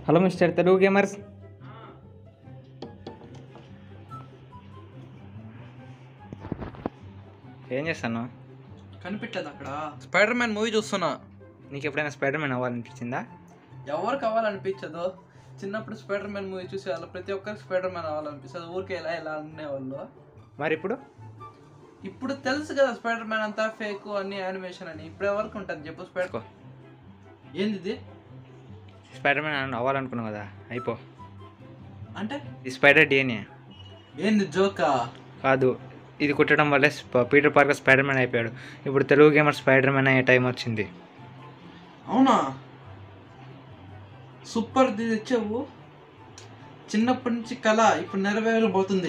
Hello mister Telugu gamers ఏం చేస్తాను కనిపించలేదు అక్కడ స్పైడర్ మ్యాన్ మూవీ చూస్తున్నా నీకు ఎప్పుడైనా స్పైడర్ మ్యాన్ అవ్వాలనిపించిందా ఎవరు కావాలనిపించదు చిన్నప్పుడు స్పైడర్ మ్యాన్ మూవీ చూసే వాళ్ళు ప్రతి ఒక్కరికి స్పైడర్ మ్యాన్ అవ్వాలనిపిస్తుంది ఊరికే ఇలా ఇలా అనేవాళ్ళు మరి ఇప్పుడు ఇప్పుడు తెలుసు కదా స్పైడర్ మ్యాన్ అంతా ఫేక్ అన్ని యానిమేషన్ అని ఇప్పుడు ఎవరికి ఉంటుంది చెప్పు స్పైడర్ ఏంది ఇది స్పైడర్ మ్యాన్ అవ్వాలనుకున్నావు కదా అయిపో అంటే ఈ స్పైడర్ డిఎన్ఏ ఏంది జోకా కాదు ఇది కుట్టడం వల్లే స్ప- పీటర్ పార్కర్ స్పైడర్ మ్యాన్ అయిపోయాడు ఇప్పుడు తెలుగు గేమర్ స్పైడర్ మ్యాన్ అయ్యే టైం వచ్చింది అవునా సూపర్ ఇది తెచ్చావు చిన్నప్పటి నుంచి కళ ఇప్పుడు నెరవేరబోతుంది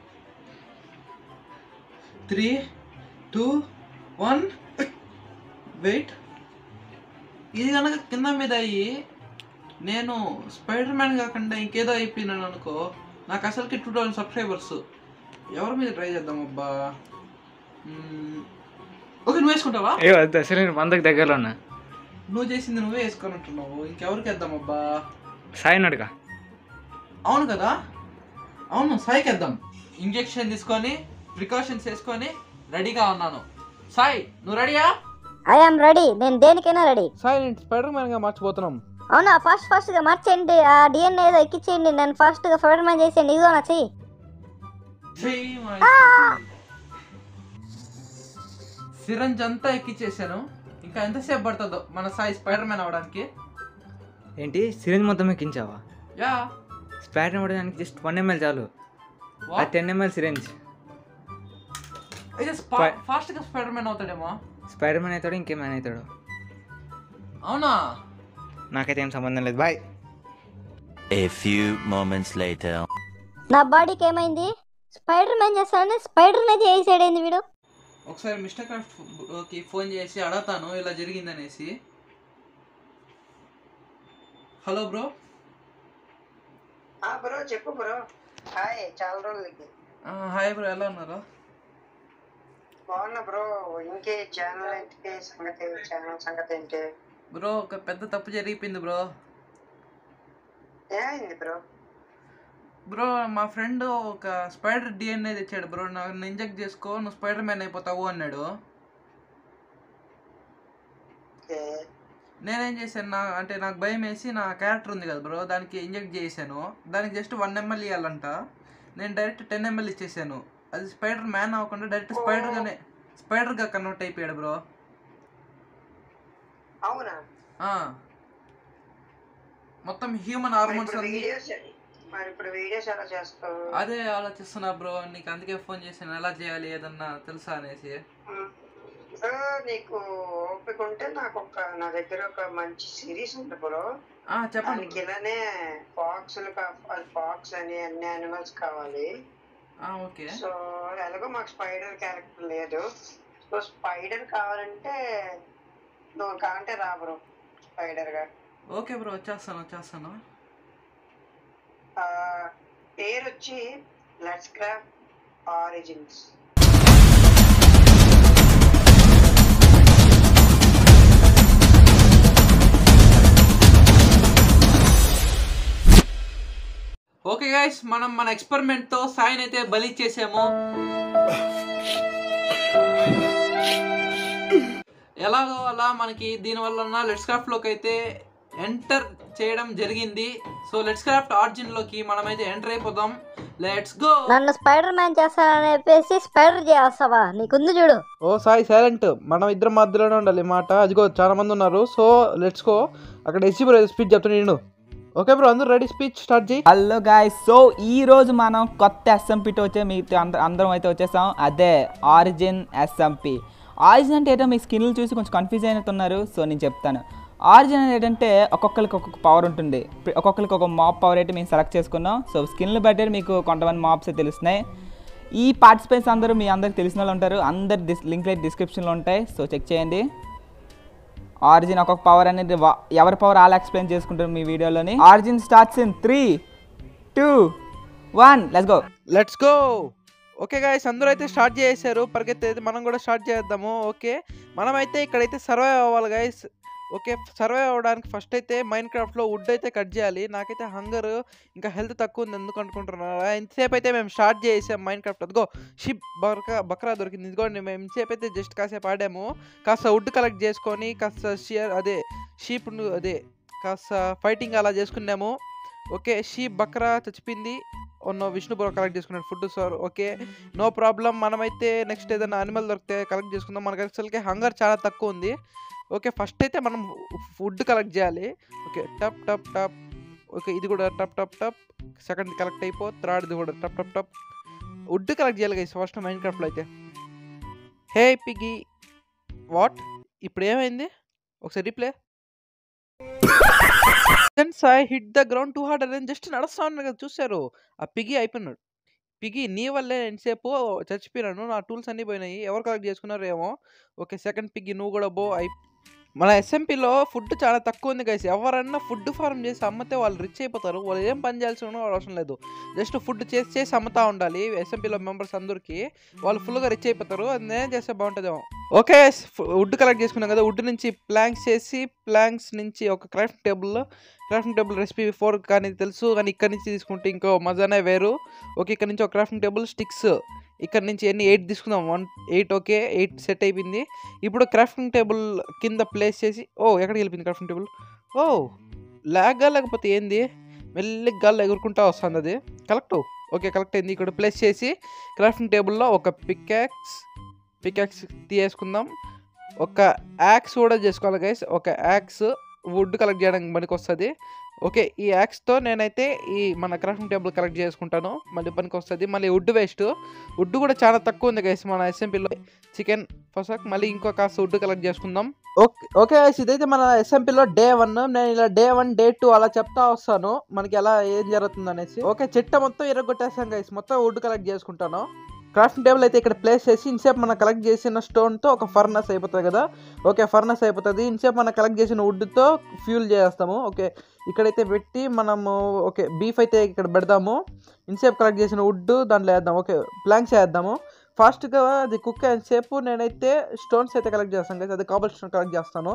త్రీ టూ వన్ వెయిట్ ఇది కనుక కింద మీద అయ్యి నేను స్పైడర్ మ్యాన్ కాకుండా ఇంకేదో అయిపోయినాను అనుకో నాకు అసలుకి టూ థౌసండ్ సబ్స్క్రైబర్స్ ఎవరి మీద ట్రై చేద్దాం అబ్బా మ్మ్. ఓకే నువ్వు వేసుకుంటావా అయ్యో అది అసలు నేను వందకి దగ్గరలో ఉన్నా నువ్వు చేసింది నువ్వే వేసుకొని ఉంటున్నావు ఇంకెవరికి వేద్దాం అబ్బా సాయి అడుగా అవును కదా అవును సాయికి వేద్దాం ఇంజెక్షన్ తీసుకొని ప్రికాషన్స్ వేసుకొని రెడీగా ఉన్నాను సాయి నువ్వు రెడీయా ఐఎమ్ రెడీ నేను దేనికైనా రెడీ సాయి నేను స్పైడర్ మ్యాన్ గా మార్చిపోతున్నాం అవునా ఫస్ట్ ఫస్ట్ గా మార్చేయండి ఆ డిఎన్ఏ ఏదో ఎక్కించేయండి నేను ఫస్ట్ గా ఫైడర్ మ్యాన్ చేసేయండి ఇదిగో నా చెయ్యి సిరంజ్ అంతా ఎక్కిచ్చేసాను ఇంకా ఎంతసేపు పడుతుందో మన సాయి స్పైడర్ మ్యాన్ అవడానికి ఏంటి సిరింజ్ మొత్తం ఎక్కించావా యా స్పైడర్ అవ్వడానికి జస్ట్ వన్ ఎంఎల్ చాలు ఆ టెన్ ఎంఎల్ సిరింజ్ అయితే Spy- ఫాస్ట్ గా స్పైడర్ మ్యాన్ అవుతాడేమో స్పైడర్ మ్యాన్ అవుతాడు ఇంకేమైనా అవుతాడు అవునా నాకైతే ఏం సంబంధం లేదు boy A few moments later. నా బాడీకి ఏమైంది స్పైడర్ మ్యాన్ చేస్తానని స్పైడర్ మ్యాన్ చేసాడేంది వీడు ఒకసారి మిస్టర్ క్రాఫ్ట్ కి ఫోన్ చేసి అడతాను ఇలా జరిగిందనేసి హలో బ్రో ఆ బ్రో చెప్పు బ్రో హాయ్ చాలా రోజులకి హాయ్ బ్రో ఎలా ఉన్నారు బాగున్నా బ్రో ఇంకే ఛానల్ ఏంటి సంగతి ఛానల్ సంగతి ఏంటి బ్రో ఒక పెద్ద తప్పు జరిగిపోయింది బ్రో ఏమైంది బ్రో బ్రో మా ఫ్రెండ్ ఒక స్పైడర్ డిఎన్ఏ తెచ్చాడు బ్రో నన్ను ఇంజెక్ట్ చేసుకో నువ్వు స్పైడర్ మ్యాన్ అయిపోతావు అన్నాడు ఓకే నేనేం చేశాను నా అంటే నాకు భయం వేసి నా క్యారెక్టర్ ఉంది కదా బ్రో దానికి ఇంజెక్ట్ చేశాను దానికి జస్ట్ వన్ ఎంఎల్ ఇవ్వాలంట నేను డైరెక్ట్ టెన్ ఎంఎల్ ఇచ్చేసాను అది స్పైడర్ మ్యాన్ అవ్వకుండా డైరెక్ట్ స్పైడర్గానే స్పైడర్గా కన్వర్ట్ అయిపోయాడు బ్రో అవునా ఆ. మొత్తం హ్యూమన్ మరి హార్మోన్స్ ఇప్పుడు అన్ని వీడియోస్ మరి ఇప్పుడు వీడియోస్ ఎలా చేస్తావు అదే ఆలోచిస్తున్నా బ్రో నీకు అందుకే ఫోన్ చేశాను ఎలా చేయాలి ఏదన్నా తెలుసా అనేసి బ్రో నీకు ఓపిక ఉంటే నాకు ఒక నా దగ్గర ఒక మంచి సిరీస్ ఉంది బ్రో ఆ చెప్పండి దానికి ఇలానే ఫాక్స్ ఫాక్స్ అని అన్ని యానిమల్స్ కావాలి ఆ ఓకే సో ఎలాగో మాకు స్పైడర్ క్యారెక్టర్ లేదు సో స్పైడర్ కావాలంటే నువ్వు కావాలంటే రా బ్రో స్పైడర్ గా ఓకే బ్రో వచ్చేస్తాను వచ్చేస్తాను ఆ, పేరు వచ్చి let's craft origins okay guys మనం మన ఎక్స్పెరిమెంట్ తో సాయిన్ అయితే బలి చేసాము ఎలాగో అలా మనకి దీని వల్ల లెట్స్ క్రాఫ్ట్ లోకి అయితే ఎంటర్ చేయడం జరిగింది సో లెట్స్ క్రాఫ్ట్ ఆర్జిన్ లోకి మనమైతే ఎంటర్ అయిపోదాం లెట్స్ గో నన్ను స్పైడర్ మ్యాన్ చేస్తానని చెప్పేసి స్పైడర్ చేస్తావా నీకుంది చూడు ఓ సాయి సైలెంట్ మనం ఇద్దరం మధ్యలోనే ఉండాలి మాట అదిగో చాలా మంది ఉన్నారు సో లెట్స్ గో అక్కడ ఎస్సీ బ్రో స్పీచ్ చెప్తాను నేను ఓకే బ్రో అందరూ రెడీ స్పీచ్ స్టార్ట్ చేయి హలో గాయస్ సో ఈ రోజు మనం కొత్త ఎస్ఎంపితో వచ్చే మీ అంద- అందరం అయితే వచ్చేసాం అదే ఆరిజిన్ ఎస్ఎంపి ఆరిజిన్ అంటే ఏంటో మీ స్కిన్లు చూసి కొంచెం కన్ఫ్యూజ్ అయినట్టున్నారు సో నేను చెప్తాను ఆరిజిన్ అనేది ఏంటంటే ఒక్కొక్కరికి ఒక్కొక్క పవర్ ఉంటుంది ప్రి- ఒక్కొక్కరికి ఒక మాప్ పవర్ అయితే మేము సెలెక్ట్ చేసుకున్నాం సో స్కిన్లు బట్టి మీకు కొంతమంది మాప్స్ అయితే తెలుస్తున్నాయి ఈ పార్టిసిపెంట్స్ అందరూ మీ అందరికి తెలిసిన వాళ్ళు ఉంటారు అందరి డిస్ లింక్ అయితే డిస్క్రిప్షన్లో ఉంటాయి సో చెక్ చేయండి ఆరిజిన్ ఒక్కొక్క పవర్ అనేది వా- ఎవరి పవర్ అలా ఎక్స్ప్లెయిన్ చేసుకుంటారు మీ వీడియోలోని origin starts in three two one let's go let's go okay guys అందరూ అయితే స్టార్ట్ చేసేసారు పరిగెత్తి మనం కూడా స్టార్ట్ చేద్దాము ఓకే మనమైతే ఇక్కడైతే సర్వైవ్ అవ్వాలి గాయస్ ఓకే సర్వైవ్ అవ్వడానికి ఫస్ట్ అయితే మైండ్ క్రాఫ్ట్లో వుడ్ అయితే కట్ చేయాలి నాకైతే హంగర్ ఇంకా హెల్త్ తక్కువ ఉంది ఎందుకు అనుకుంటున్నారా ఇంతసేపు అయితే మేము స్టార్ట్ చేసాం మైండ్ క్రాఫ్ట్ అదిగో షిప్ బక్రా బక్రా దొరికింది ఇదిగోండి మేము ఇంతసేపు అయితే జస్ట్ కాసేపు ఆడాము కాస్త వుడ్ కలెక్ట్ చేసుకొని కాస్త షియర్ అదే షీప్ అదే కాస్త ఫైటింగ్ అలా చేసుకున్నాము ఓకే షీప్ బక్రా చచ్చిపోయింది ఉన్న విష్ణుపురం కలెక్ట్ చేసుకున్నాడు food sir okay no problem మనమైతే నెక్స్ట్ ఏదైనా అనిమల్ దొరికితే కలెక్ట్ చేసుకుందాం మనకి అసలుకి హంగర్ చాలా తక్కువ ఉంది ఓకే ఫస్ట్ అయితే మనం ఫుడ్ కలెక్ట్ చేయాలి ఓకే టప్ టప్ టప్ ఓకే ఇది కూడా టప్ టప్ టప్ సెకండ్ కలెక్ట్ అయిపో థర్డ్ది కూడా టప్ టప్ టప్ వుడ్ కలెక్ట్ చేయాలి గైస్ ఫస్ట్ మైండ్ క్రాఫ్ట్లో అయితే హే పిగి వాట్ ఇప్పుడు ఏమైంది ఒకసారి replay I hit the ground too hard అని జస్ట్ నడుస్తా ఉన్నాను కదా చూశారు ఆ పిగి అయిపోయినాడు పిగి నీ వల్లే ఎంతసేపు చచ్చిపోయినాను నా టూల్స్ అన్నీ పోయినాయి ఎవరు కలెక్ట్ చేసుకున్నారో ఏమో ఓకే సెకండ్ పిగి నువ్వు కూడా బో అయి మన ఎస్ఎంపీలో ఫుడ్ చాలా తక్కువ ఉంది గైస్ ఎవరన్నా ఫుడ్ ఫార్మ్ చేసి అమ్మితే వాళ్ళు రిచ్ అయిపోతారు వాళ్ళు ఏం పని చేయాల్సి ఉన్నా అవసరం లేదు జస్ట్ ఫుడ్ చేసి చేసి అమ్ముతా ఉండాలి ఎస్ఎంపీలో మెంబర్స్ అందరికీ వాళ్ళు ఫుల్గా రిచ్ అయిపోతారు అది నేను చేస్తే బాగుంటుందేమో ఓకే వుడ్ కలెక్ట్ చేసుకున్నాం కదా వుడ్ నుంచి ప్లాంక్స్ చేసి ప్లాంక్స్ నుంచి ఒక craft table crafting table recipe four కానీ తెలుసు కానీ ఇక్కడ నుంచి తీసుకుంటే ఇంకో మజానే వేరు ఓకే ఇక్కడ నుంచి ఒక క్రాఫ్టింగ్ టేబుల్ స్టిక్స్ ఇక్కడ నుంచి ఎన్ని ఎయిట్ తీసుకుందాం one eight okay eight set అయిపోయింది ఇప్పుడు క్రాఫ్టింగ్ టేబుల్ కింద ప్లేస్ చేసి ఓ ఎక్కడికి వెళ్ళిపోయింది క్రాఫ్టింగ్ టేబుల్ ఓ లాగ్గా లేకపోతే ఏంది మెల్లిగా గాల్లో ఎగురుకుంటా వస్తుంది అది కలెక్ట్ ఓకే కలెక్ట్ అయింది ఇక్కడ ప్లేస్ చేసి క్రాఫ్టింగ్ టేబుల్లో ఒక పికాక్స్ పికాక్స్ తీసేసుకుందాం ఒక యాక్స్ కూడా చేసుకోవాలి గైస్ ఒక యాక్స్ వుడ్ కలెక్ట్ చేయడానికి పనికి వస్తుంది ఓకే ఈ యాక్స్తో నేనైతే ఈ మన క్రాఫ్టింగ్ టేబుల్ కలెక్ట్ చేసుకుంటాను మళ్ళీ పనికి వస్తుంది మళ్ళీ వుడ్ వేస్ట్ వుడ్ కూడా చాలా తక్కువ ఉంది గైస్ మన ఎస్ఎంపీలో చికెన్ ఫస్ట్ మళ్ళీ ఇంకో కాస్త వుడ్ కలెక్ట్ చేసుకుందాం ఓకే ఓకే గైస్ ఇదైతే మన ఎస్ఎంపీలో డే వన్ నేను ఇలా డే వన్ డే టూ అలా చెప్తా వస్తాను మనకి ఎలా ఏం జరుగుతుంది అనేసి ఓకే చెట్ట మొత్తం ఎరగొట్టేస్తాం గైస్ మొత్తం వుడ్ కలెక్ట్ చేసుకుంటాను క్రాఫ్టింగ్ టేబుల్ అయితే ఇక్కడ ప్లేస్ చేసి ఇన్సేపు మనం కలెక్ట్ చేసిన స్టోన్తో ఒక ఫర్నస్ అయిపోతుంది కదా ఓకే ఫర్నస్ అయిపోతుంది ఇన్సేపు మనం కలెక్ట్ చేసిన వుడ్తో ఫ్యూల్ చేస్తాము ఓకే ఇక్కడైతే పెట్టి మనము ఓకే బీఫ్ అయితే ఇక్కడ పెడదాము ఇన్సేపు కలెక్ట్ చేసిన వుడ్ దాంట్లో వేద్దాం ఓకే ప్లాంక్స్ వేద్దాము ఫాస్ట్గా అది కుక్ అయినసేపు నేనైతే స్టోన్స్ అయితే కలెక్ట్ చేస్తాను కదా అది కాబల్ స్టోన్ కలెక్ట్ చేస్తాను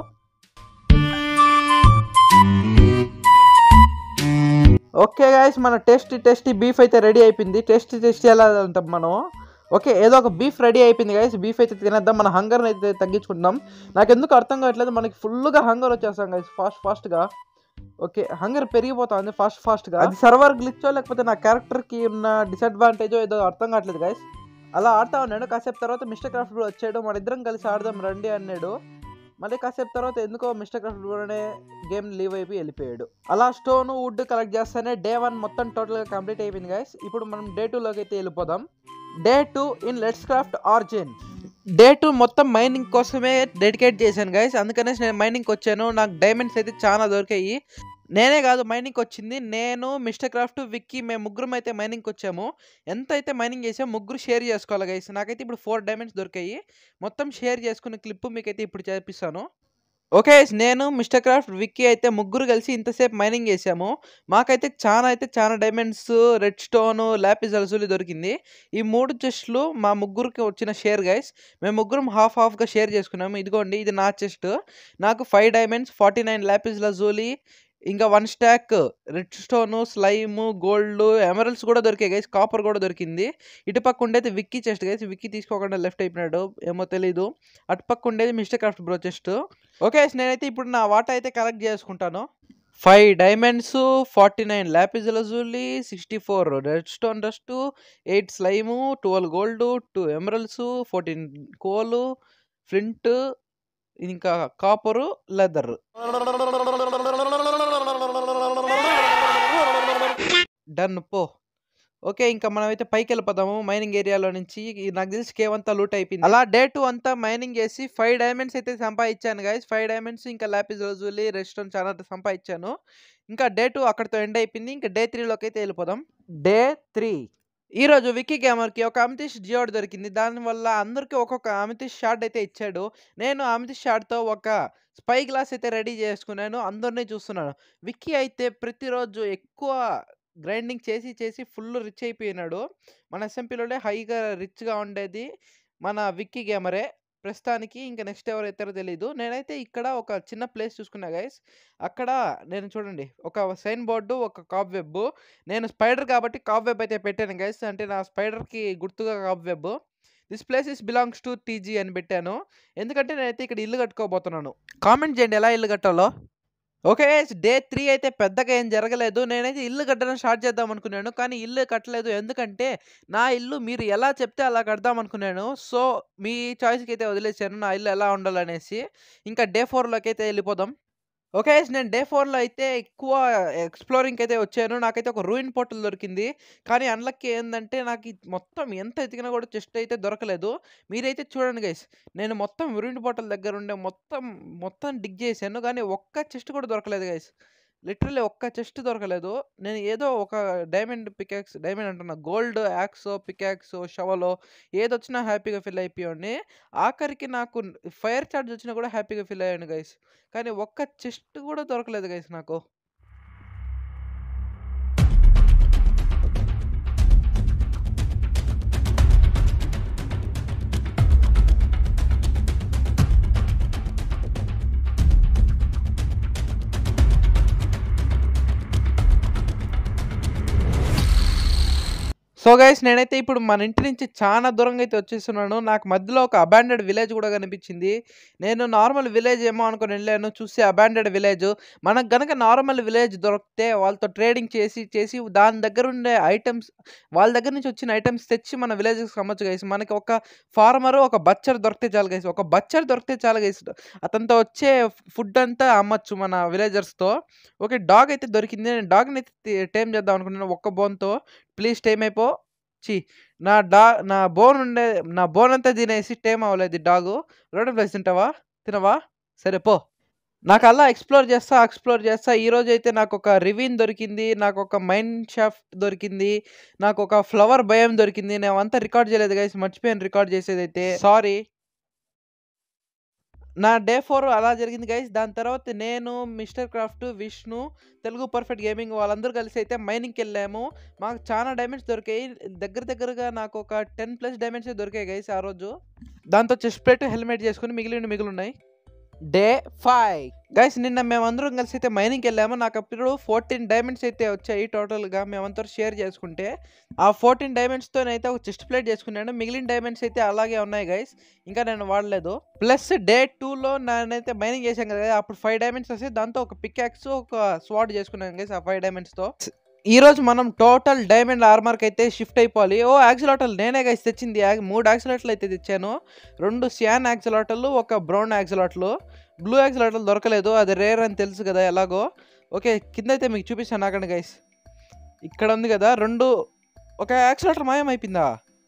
ఓకే గాయస్ మన టేస్టీ టేస్టీ బీఫ్ అయితే రెడీ అయిపోయింది టేస్టీ టేస్టీ ఎలా అంటాం మనం ఓకే ఏదో ఒక బీఫ్ రెడీ అయిపోయింది గాయస్ బీఫ్ అయితే తినేద్దాం మన హంగర్ని అయితే తగ్గించుకుంటాం నాకు ఎందుకు అర్థం కావట్లేదు మనకి ఫుల్గా హంగర్ వచ్చేస్తాం గాయస్ ఫాస్ట్ ఫాస్ట్గా ఓకే హంగర్ పెరిగిపోతుంది ఫాస్ట్ ఫాస్ట్గా అది సర్వర్ గ్లిచ్చో లేకపోతే నా క్యారెక్టర్కి ఉన్న డిసడ్వాంటేజో ఏదో అర్థం కావట్లేదు గాయస్ అలా ఆడుతా ఉన్నాడు కాసేపు తర్వాత మిస్టర్ క్రాఫ్ట్ బ్రో వచ్చాడు మన ఇద్దరం కలిసి ఆడదాం రండి అన్నాడు మళ్ళీ కాసేపు తర్వాత ఎందుకో మిస్టర్ క్రాఫ్ట్ బ్రోనే గేమ్ లీవ్ అయిపోయి వెళ్ళిపోయాడు అలా స్టోన్ వుడ్ కలెక్ట్ చేస్తేనే డే వన్ మొత్తం టోటల్గా కంప్లీట్ అయిపోయింది గైస్ ఇప్పుడు మనం డే టూలోకి అయితే వెళ్ళిపోదాం day two in let's craft origin day two మొత్తం మైనింగ్ కోసమే డెడికేట్ చేశాను గైస్ అందుకనేసి నేను మైనింగ్కి వచ్చాను నాకు డైమండ్స్ అయితే చాలా దొరికాయి నేనే కాదు మైనింగ్కి వచ్చింది నేను మిస్టర్ క్రాఫ్ట్ విక్కీ మేము ముగ్గురం అయితే మైనింగ్కి వచ్చాము ఎంత అయితే మైనింగ్ చేసాం ముగ్గురు షేర్ చేసుకోవాలి గైస్ నాకైతే ఇప్పుడు ఫోర్ డైమండ్స్ దొరికాయి మొత్తం షేర్ చేసుకునే క్లిప్ మీకైతే ఇప్పుడు చేపిస్తాను ఓకే నేను మిస్టర్ క్రాఫ్ట్ విక్కీ అయితే ముగ్గురు కలిసి ఇంతసేపు మైనింగ్ చేసాము మాకైతే చాలా అయితే చాలా diamonds redstone lapis lazuli దొరికింది ఈ మూడు చెస్ట్లు మా ముగ్గురికి వచ్చిన షేర్ గైస్ మేము ముగ్గురం హాఫ్ హాఫ్గా షేర్ చేసుకున్నాము ఇదిగోండి ఇది నా చెస్ట్ నాకు five diamonds forty nine lapis lazuli ఇంకా one stack redstone slime gold emeralds కూడా దొరికాయి గైస్ కాపర్ కూడా దొరికింది ఇటుపక్క ఉండేది విక్కీ చెస్ట్ గైస్ విక్కీ తీసుకోకుండా లెఫ్ట్ అయిపోయినాడు ఏమో తెలీదు అటుపక్క ఉండేది mister craft bro chest okay నేనైతే ఇప్పుడు నా వాటా అయితే కలెక్ట్ చేసుకుంటాను five diamonds forty nine lapis lazuli sixty four redstone dust eight slime twelve gold two emeralds fourteen coal flint ఇంకా కాపరు లెదర్ డన్ పో ఓకే ఇంకా మనమైతే పైకి వెళ్ళిపోదాము మైనింగ్ ఏరియాలో నుంచి ఈ నాకు తెలిసి కేవ్ అంతా లూట్ అయిపోయింది అలా డే టూ అంతా మైనింగ్ చేసి ఫైవ్ డైమండ్స్ అయితే సంపాదించాను గైస్ ఫైవ్ డైమండ్స్ ఇంకా ల్యాపిస్ రోజులి రెస్టారెంట్ చాలా సంపాదించాను ఇంకా డే టూ అక్కడితో ఎండ్ అయిపోయింది ఇంకా డే త్రీలోకి అయితే వెళ్ళిపోదాం డే త్రీ ఈ రోజు విక్కీ గేమర్కి ఒక అమితిష్ జియోడ్ దొరికింది దానివల్ల అందరికీ ఒక్కొక్క అమితిష్ షార్ట్ అయితే ఇచ్చాడు నేను అమితిష్ షార్ట్తో ఒక స్పై గ్లాస్ అయితే రెడీ చేసుకున్నాను అందరినీ చూస్తున్నాను విక్కీ అయితే ప్రతిరోజు ఎక్కువ గ్రైండింగ్ చేసి చేసి ఫుల్ రిచ్ అయిపోయినాడు మన ఎస్ఎంపీలోనే హైగా రిచ్గా ఉండేది మన విక్కీ గేమరే ప్రస్తుతానికి ఇంకా నెక్స్ట్ ఎవరు ఎత్తారో తెలీదు నేనైతే ఇక్కడ ఒక చిన్న ప్లేస్ చూసుకున్నా గైస్ అక్కడ నేను చూడండి ఒక సైన్ బోర్డు ఒక కాప్ వెబ్ నేను స్పైడర్ కాబట్టి కాప్ వెబ్ అయితే పెట్టాను గైస్ అంటే నా స్పైడర్కి గుర్తుగా cobweb this place is belongs to TG అని పెట్టాను ఎందుకంటే నేనైతే ఇక్కడ ఇల్లు కట్టుకోబోతున్నాను కామెంట్ చేయండి ఎలా ఇల్లు కట్టాలో ఓకే డే త్రీ అయితే పెద్దగా ఏం జరగలేదు నేనైతే ఇల్లు కట్టడం స్టార్ట్ చేద్దాం అనుకున్నాను కానీ ఇల్లు కట్టలేదు ఎందుకంటే నా ఇల్లు మీరు ఎలా చెప్తే అలా కడదాం అనుకున్నాను సో మీ చాయిస్కి అయితే వదిలేసాను నా ఇల్లు ఎలా ఉండాలనేసి ఇంకా డే ఫోర్లోకి అయితే వెళ్ళిపోదాం ఓకే నేను డే ఫోర్లో అయితే ఎక్కువ ఎక్స్ప్లోరింగ్కి అయితే వచ్చాను నాకైతే ఒక రూయిన్ పోర్టల్ దొరికింది కానీ అన్లక్కి ఏంటంటే నాకు ఇది మొత్తం ఎంత ఎతికినా కూడా చెస్ట్ అయితే దొరకలేదు మీరైతే చూడండి గైస్ నేను మొత్తం రూయిన్ పోర్టల్ దగ్గర ఉండే మొత్తం మొత్తం డిగ్ చేశాను కానీ ఒక్క చెస్ట్ కూడా దొరకలేదు గైస్ లిటరల్లీ ఒక్క చెస్ట్ దొరకలేదు నేను ఏదో ఒక డైమండ్ పికాక్స్ డైమండ్ అంటున్నా గోల్డ్ యాక్సో పికాక్సో షవలో ఏదొచ్చినా హ్యాపీగా ఫీల్ అయిపోయాడిని ఆఖరికి నాకు ఫైర్ చార్జ్ వచ్చినా కూడా హ్యాపీగా ఫీల్ అయ్యాను గైస్ కానీ ఒక్క చెస్ట్ కూడా దొరకలేదు గైస్ నాకు సో గైస్ నేనైతే ఇప్పుడు మన ఇంటి నుంచి చాలా దూరంగా అయితే వచ్చేస్తున్నాను నాకు మధ్యలో ఒక అబాండెడ్ విలేజ్ కూడా కనిపించింది నేను నార్మల్ విలేజ్ ఏమో అనుకుని వెళ్ళాను చూసి అబాండెడ్ విలేజ్ మనకు గనక నార్మల్ విలేజ్ దొరికితే వాళ్ళతో ట్రేడింగ్ చేసి చేసి దాని దగ్గర ఉండే ఐటమ్స్ వాళ్ళ దగ్గర నుంచి వచ్చిన ఐటమ్స్ తెచ్చి మన విలేజ్కి అమ్మచ్చు గైస్ మనకి ఒక ఫార్మర్ ఒక బచ్చర్ దొరికితే చాలు గైస్ ఒక బచ్చర్ దొరికితే చాలు గైస్ అతనితో వచ్చే ఫుడ్ అంతా అమ్మచ్చు మన విలేజర్స్తో ఓకే డాగ్ అయితే దొరికింది నేను డాగ్ని అయితే టైం చేద్దాం అనుకున్నాను ఒక్క బోన్తో ప్లీజ్ టైం అయిపో చి నా డా నా బోన్ ఉండే నా బోన్ అంతా తినేసి టైం అవ్వలేదు డాగు రోడ్ ప్లేస్ తింటావా తినవా సరే పో నాకు అలా ఎక్స్ప్లోర్ చేస్తా ఎక్స్ప్లోర్ చేస్తా ఈ రోజు అయితే నాకు ఒక రివీన్ దొరికింది నాకు ఒక మైండ్ షాఫ్ట్ దొరికింది నాకు ఒక ఫ్లవర్ భయం దొరికింది నేను అంతా రికార్డ్ చేయలేదు గైస్ మర్చిపోయాను రికార్డ్ చేసేది అయితే సారీ నా డే ఫోర్ అలా జరిగింది గైస్ దాని తర్వాత నేను mister craft Vishnu Telugu perfect gaming వాళ్ళందరూ కలిసి అయితే మైనింగ్కి వెళ్ళాము మాకు చాలా డైమండ్స్ దొరికాయి దగ్గర దగ్గరగా నాకు ఒక టెన్ ప్లస్ డైమండ్స్ దొరికాయి గైస్ ఆ రోజు దాంతో చెస్ట్ ప్లేట్ హెల్మెట్ చేసుకుని మిగిలిన మిగిలి ఉన్నాయి డే ఫైవ్ గైస్ నిన్న మేమందరం కలిసి అయితే మైనింగ్కి వెళ్ళాము నాకు అప్పుడు ఫోర్టీన్ డైమండ్స్ అయితే వచ్చాయి టోటల్గా మేమంతా షేర్ చేసుకుంటే ఆ ఫోర్టీన్ డైమండ్స్తో అయితే ఒక చెస్ట్ ప్లేట్ చేసుకున్నాను మిగిలిన డైమండ్స్ అయితే అలాగే ఉన్నాయి గైస్ ఇంకా నేను వాడలేదు ప్లస్ డే టూలో నేనైతే మైనింగ్ చేశాను కదా అప్పుడు ఫైవ్ డైమండ్స్ వస్తే దాంతో ఒక పికాక్స్ ఒక స్వాట్ చేసుకున్నాను గైస్ ఆ ఫైవ్ డైమండ్స్తో ఈ రోజు మనం టోటల్ డైమండ్ ఆర్మర్కి అయితే షిఫ్ట్ అయిపోవాలి ఓ యాక్సిలాటల్ నేనే గైస్ తెచ్చింది యాక్- మూడు యాక్సిలాటలు అయితే తెచ్చాను రెండు సియాన్ యాక్సిలాటలు ఒక బ్రౌన్ యాక్సిలాటలు బ్లూ యాక్సిలాటలు దొరకలేదు అది రేర్ అని తెలుసు కదా ఎలాగో ఓకే కింద అయితే మీకు చూపిస్తాను నాకండి గైస్ ఇక్కడ ఉంది కదా రెండు ఒక యాక్సిలేటర్ మాయం అయిపోయిందా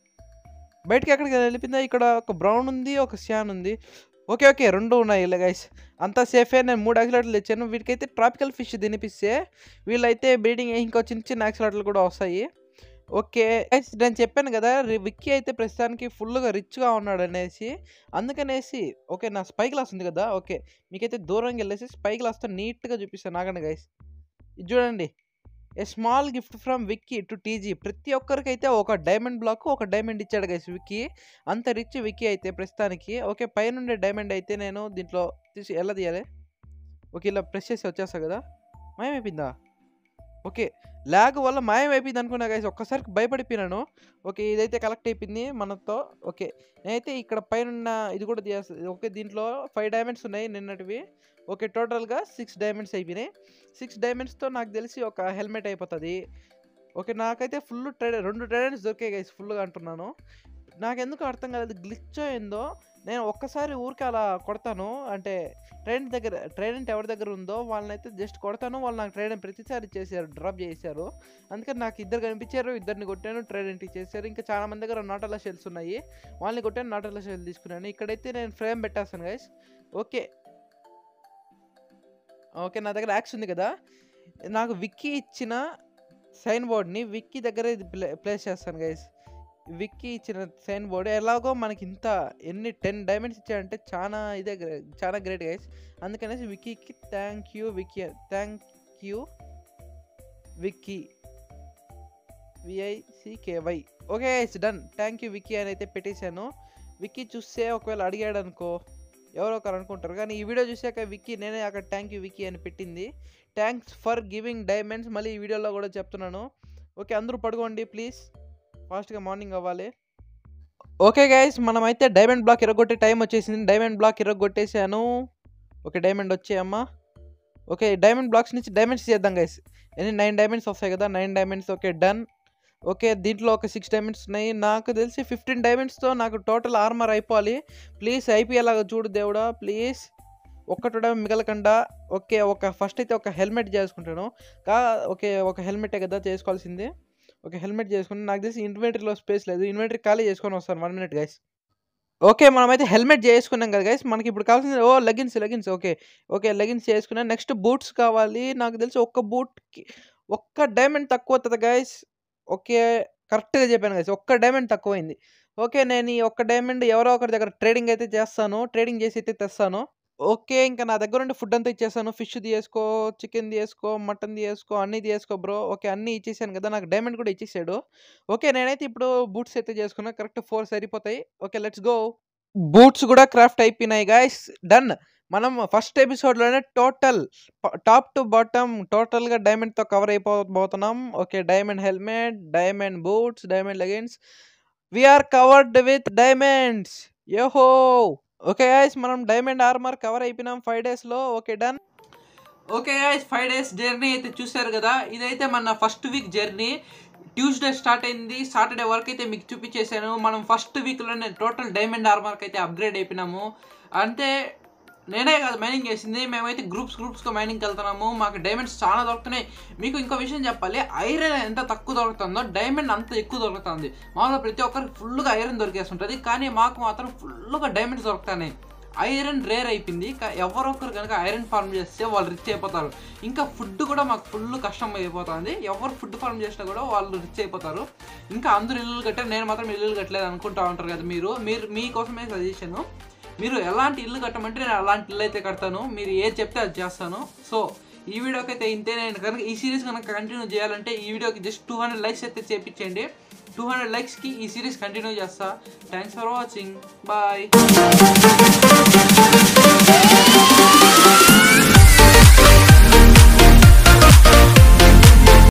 బయటికి ఎక్కడికి వెళ్ళిపోయిందా ఇక్కడ ఒక బ్రౌన్ ఉంది ఒక సియాన్ ఉంది ఓకే ఓకే రెండు ఉన్నాయి ఇలా గైస్ అంతా సేఫే నేను మూడు యాక్సిలేటర్లు తెచ్చాను వీటికైతే ట్రాపికల్ ఫిష్ తినిపిస్తే వీళ్ళైతే బ్రీడింగ్ ఇంకో చిన్న చిన్న యాక్సిలేటర్లు కూడా వస్తాయి ఓకే గైస్ నేను చెప్పాను కదా రి- విక్కీ అయితే ప్రస్తుతానికి ఫుల్గా రిచ్గా ఉన్నాడు అనేసి అందుకనేసి ఓకే నా స్పై గ్లాస్ ఉంది కదా ఓకే మీకైతే దూరంగా వెళ్ళేసి స్పై గ్లాస్తో నీట్గా చూపిస్తాను నాగండి గైస్ ఇది చూడండి a small gift from Vicky to TG ప్రతి ఒక్కరికైతే ఒక డైమండ్ బ్లాక్ ఒక డైమండ్ ఇచ్చాడు గైస్ విక్కీ అంత రిచ్ విక్కీ అయితే ప్రస్తుతానికి ఓకే పైన డైమండ్ అయితే నేను దీంట్లో తీసి ఎలా తీయాలి ఓకే ఇలా ప్రెస్ చేసి వచ్చేస్తా కదా మాయమైపోయిందా ఓకే ల్యాగ్ వల్ల మాయమైపోయింది అనుకున్నా గైస్ ఒక్కసారికి భయపడిపోయినాను ఓకే ఇదైతే కలెక్ట్ అయిపోయింది మనతో ఓకే నేనైతే ఇక్కడ పైన ఇది కూడా తీయాల్సి ఓకే దీంట్లో ఫైవ్ డైమండ్స్ ఉన్నాయి నిన్నటివి ఓకే టోటల్గా సిక్స్ డైమండ్స్ అయిపోయినాయి సిక్స్ డైమండ్స్తో నాకు తెలిసి ఒక హెల్మెట్ అయిపోతుంది ఓకే నాకైతే ఫుల్ ట్రైడ్ రెండు ట్రైడెంట్స్ దొరికాయి గైస్ ఫుల్గా అంటున్నాను నాకెందుకు అర్థం కాలేదు గ్లిచ్ అయిందో నేను ఒక్కసారి ఊరికే అలా కొడతాను అంటే ట్రైన్ దగ్గర ట్రైడెంట్ ఎవరి దగ్గర ఉందో వాళ్ళనైతే జస్ట్ కొడతాను వాళ్ళు నాకు ట్రైడెంట్ ప్రతిసారి ఇచ్చేసారు డ్రాప్ చేశారు అందుకని నాకు ఇద్దరు కనిపించారు ఇద్దరిని కొట్టాను ట్రైడెంట్ ఇచ్చేసారు ఇంకా చాలా మంది దగ్గర నాటల షెల్స్ ఉన్నాయి వాళ్ళని కొట్టాను నాటల షెల్ తీసుకున్నాను ఇక్కడైతే నేను ఫ్రేమ్ పెట్టేస్తాను గైస్ ఓకే ఓకే నా దగ్గర యాక్స్ ఉంది కదా నాకు విక్కీ ఇచ్చిన సైన్ బోర్డ్ని విక్కీ దగ్గర ఇది ప్లే ప్లేస్ చేస్తాను గైస్ విక్కీ ఇచ్చిన సైన్ బోర్డ్ ఎలాగో మనకి ఇంత ఎన్ని టెన్ డైమండ్స్ ఇచ్చాడంటే చాలా ఇదే గ్రే- చాలా గ్రేట్ గైస్ అందుకనేసి విక్కీకి thank you Vicky thank you Vicky V I C K Y okay it's done thank you Vicky అని అయితే పెట్టేశాను విక్కీ చూస్తే ఒకవేళ అడిగాడు అనుకో ఎవరో ఒకరు అనుకుంటారు కానీ ఈ వీడియో చూసాక విక్కీ నేనే అక్కడ థ్యాంక్ యూ విక్కీ అని పెట్టింది థ్యాంక్స్ ఫర్ గివింగ్ డైమండ్స్ మళ్ళీ ఈ వీడియోలో కూడా చెప్తున్నాను ఓకే అందరూ పడుకోండి ప్లీజ్ ఫాస్ట్గా మార్నింగ్ అవ్వాలి ఓకే గైస్ మనమైతే డైమండ్ బ్లాక్ ఇరగొట్టే టైం వచ్చేసింది డైమండ్ బ్లాక్ ఇరగొట్టేసాను ఓకే డైమండ్ వచ్చాయమ్మా ఓకే డైమండ్ బ్లాక్స్ నుంచి డైమండ్స్ చేద్దాం గైస్ ఎన్ని నైన్ డైమండ్స్ వస్తాయి కదా nine diamonds okay done okay దీంట్లో ఒక సిక్స్ డైమండ్స్ ఉన్నాయి నాకు తెలిసి ఫిఫ్టీన్ డైమండ్స్తో నాకు టోటల్ ఆర్మర్ అయిపోవాలి ప్లీజ్ అయిపోయేలాగా చూడు దేవుడా ప్లీజ్ ఒక్కటి కూడా మిగలకుండా ఓకే ఒక ఫస్ట్ అయితే ఒక హెల్మెట్ చేసుకుంటాను కా ఓకే ఒక హెల్మెటే కదా చేసుకోవాల్సింది ఓకే హెల్మెట్ చేసుకుని నాకు తెలిసి ఇన్వెంటరీలో స్పేస్ లేదు ఇన్వెంటరీ ఖాళీ చేసుకొని వస్తాను వన్ మినిట్ గైస్ ఓకే మనమైతే హెల్మెట్ చేసుకున్నాం కదా గైస్ మనకి ఇప్పుడు కావాల్సింది ఓ leggings leggings okay okay leggings చేసుకున్నాం నెక్స్ట్ బూట్స్ కావాలి నాకు తెలిసి ఒక్క బూట్కి ఒక్క డైమండ్ తక్కువ అవుతుంది గైస్ ఓకే కరెక్ట్గా చెప్పాను గైస్ ఒక్క డైమండ్ తక్కువైంది ఓకే నేను ఈ ఒక్క డైమండ్ ఎవరో ఒకరి దగ్గర ట్రేడింగ్ అయితే చేస్తాను ట్రేడింగ్ చేసి అయితే తెస్తాను ఓకే ఇంకా నా దగ్గర ఉండే ఫుడ్ అంతా ఇచ్చేసాను ఫిష్ తీసుకో చికెన్ తీసుకో మటన్ తీసుకో అన్నీ తీసుకో బ్రో ఓకే అన్నీ ఇచ్చేసాను కదా నాకు డైమండ్ కూడా ఇచ్చేసాడు ఓకే నేనైతే ఇప్పుడు బూట్స్ అయితే చేసుకున్నా కరెక్ట్ ఫోర్ సరిపోతాయి ఓకే లెట్స్ గో బూట్స్ కూడా క్రాఫ్ట్ అయిపోయినాయి గాయస్ డన్ మనం ఫస్ట్ ఎపిసోడ్లోనే టోటల్ టాప్ టు బాటమ్ టోటల్గా డైమండ్తో కవర్ అయిపోతున్నాం okay diamond helmet diamond boots diamond leggings we are covered with diamonds yoho okay guys మనం డైమండ్ ఆర్మర్ కవర్ అయిపోయినాం ఫైవ్ డేస్లో okay done okay guys five days journey అయితే చూశారు కదా ఇదైతే మన first week journey Tuesday start అయింది సాటర్డే వరకు అయితే మీకు చూపించేశాను మనం ఫస్ట్ వీక్లోనే టోటల్ డైమండ్ ఆర్మర్కి అయితే అప్గ్రేడ్ అయిపోయినాము అంటే నేనే కాదు మైనింగ్ చేసింది మేమైతే గ్రూప్స్ గ్రూప్స్గా మైనింగ్కి వెళ్తున్నాము మాకు డైమండ్స్ చాలా దొరుకుతున్నాయి మీకు ఇంకో విషయం చెప్పాలి ఐరన్ ఎంత తక్కువ దొరుకుతుందో డైమండ్ అంత ఎక్కువ దొరుకుతుంది మామూలుగా ప్రతి ఒక్కరికి ఫుల్గా ఐరన్ దొరికేస్తుంటుంది కానీ మాకు మాత్రం ఫుల్గా డైమండ్స్ దొరుకుతున్నాయి ఐరన్ రేర్ అయిపోయింది కా- ఎవరొకరు కనుక ఐరన్ ఫార్మ్ చేస్తే వాళ్ళు రిచ్ అయిపోతారు ఇంకా ఫుడ్ కూడా మాకు ఫుల్ కష్టం అయిపోతుంది ఎవరు ఫుడ్ ఫార్మ్ చేసినా కూడా వాళ్ళు రిచ్ అయిపోతారు ఇంకా అందరు ఇల్లులు కట్టారు నేను మాత్రం ఇల్లులు కట్టలేదు అనుకుంటా ఉంటారు కదా మీరు మీరు మీకోసమే సజెషన్ మీరు ఎలాంటి ఇల్లు కట్టమంటే నేను అలాంటి ఇల్లు అయితే కడతాను మీరు ఏది చెప్తే అది చేస్తాను సో ఈ వీడియోకి అయితే ఇంతే నేను కనుక ఈ సిరీస్ కనుక కంటిన్యూ చేయాలంటే ఈ వీడియోకి జస్ట్ టూ హండ్రెడ్ లైక్స్ అయితే చేపించండి టూ హండ్రెడ్ లైక్స్కి ఈ సిరీస్ కంటిన్యూ చేస్తా థ్యాంక్స్ ఫర్ వాచింగ్ బాయ్